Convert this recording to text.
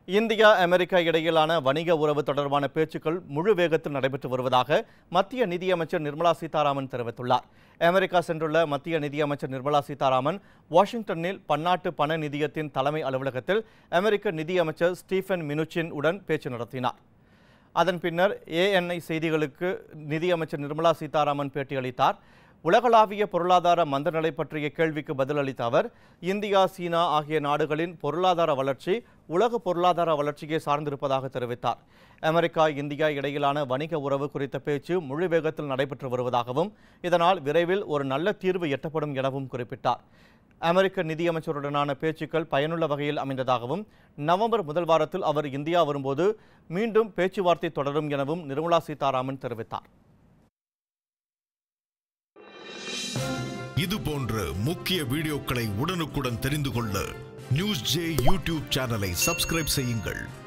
India America இடையிலான வணிக உறவு தொடர்பான பேச்சுக்கள் முழு வேகத்தில் நடைபெற்று வருவதாக மத்திய நிதியமைச்சர் நிர்மலா சீதாராமன் தெரிவித்துள்ளார் அமெரிக்கா சென்றுள்ள மத்திய நிதியமைச்சர் நிர்மலா சீதாராமன் வாஷிங்டனில் பன்னாட்டு பண நிதியத்தின் தலைமை அலுவலகத்தில் அமெரிக்க நிதியமைச்சர் ஸ்டீஃபன் மினுச்சின் உடன் பேச்சு நடத்தினார் அதன் பின்னர் ஏஎன்ஐ செய்திகளுக்கு நிதியமைச்சர் நிர்மலா சீதாராமன் பேட்டியளித்தார் உலகளாவிய பொருளாதார மந்தநிலை பற்றிய கேள்விக்கு பதிலளித்த அவர் இந்தியா சீனா ஆகிய நாடுகளின் பொருளாதார வளர்ச்சி உலக பொருளாதார வளர்ச்சியை சார்ந்திருப்பதாக தெரிவித்தார் அமெரிக்கா இந்தியா இடையிலான வணிக உறவு குறித்த பேச்சு முழு வேகத்தில் நடைபெற்று வருவதாகவும் இதனால் விரைவில் ஒரு நல்ல தீர்வு எட்டப்படும் எனவும் குறிப்பிட்டார் அமெரிக்க நிதியமைச்சருடனான பேச்சுக்கள் பயனுள்ள வகையில் அமைந்ததாகவும் நவம்பர் முதல் வாரத்தில் அவர் இந்தியா வரும்போது மீண்டும் பேச்சுவார்த்தை தொடரும் எனவும் நிர்மலா சீதாராமன் தெரிவித்தார் இது போன்ற முக்கிய வீடியோக்களை உடனுக்குடன் தெரிந்து கொள்ள நியூஸ் ஜே யூடியூப் சேனலை சப்ஸ்கிரைப் செய்யுங்கள்